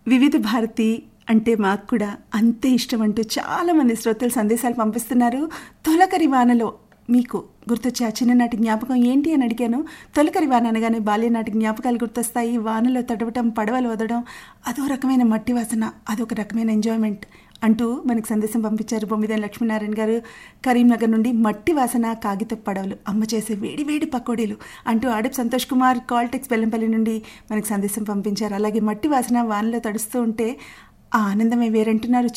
వివిధ భారతి అంటే మాకు కూడా అంతే ఇష్టం అంటూ చాలా మంది శ్రోతలు సందేశాలు పంపిస్తున్నారు తొలకరి వానలో మీకు గుర్తొచ్చే ఆ చిన్ననాటి జ్ఞాపకం ఏంటి అని అడిగాను తొలకరి వాన అనగానే బాల్యనాటి జ్ఞాపకాలు గుర్తొస్తాయి వానలో తడవటం పడవలు వదడం అదో రకమైన మట్టి వాసన అదొక రకమైన ఎంజాయ్మెంట్ అంటూ మనకు సందేశం పంపించారు బొమ్మిదేని లక్ష్మీనారాయణ గారు కరీంనగర్ నుండి మట్టి వాసన కాగిత పడవలు అమ్మ చేసే వేడి వేడి పకోడీలు అంటూ ఆడప్ సంతోష్ కుమార్ కాల్టెక్స్ బెల్లంపల్లి నుండి మనకు సందేశం పంపించారు అలాగే మట్టి వాసన వానలో తడుస్తూ ఉంటే ఆ ఆనందమే వేరంటున్నారు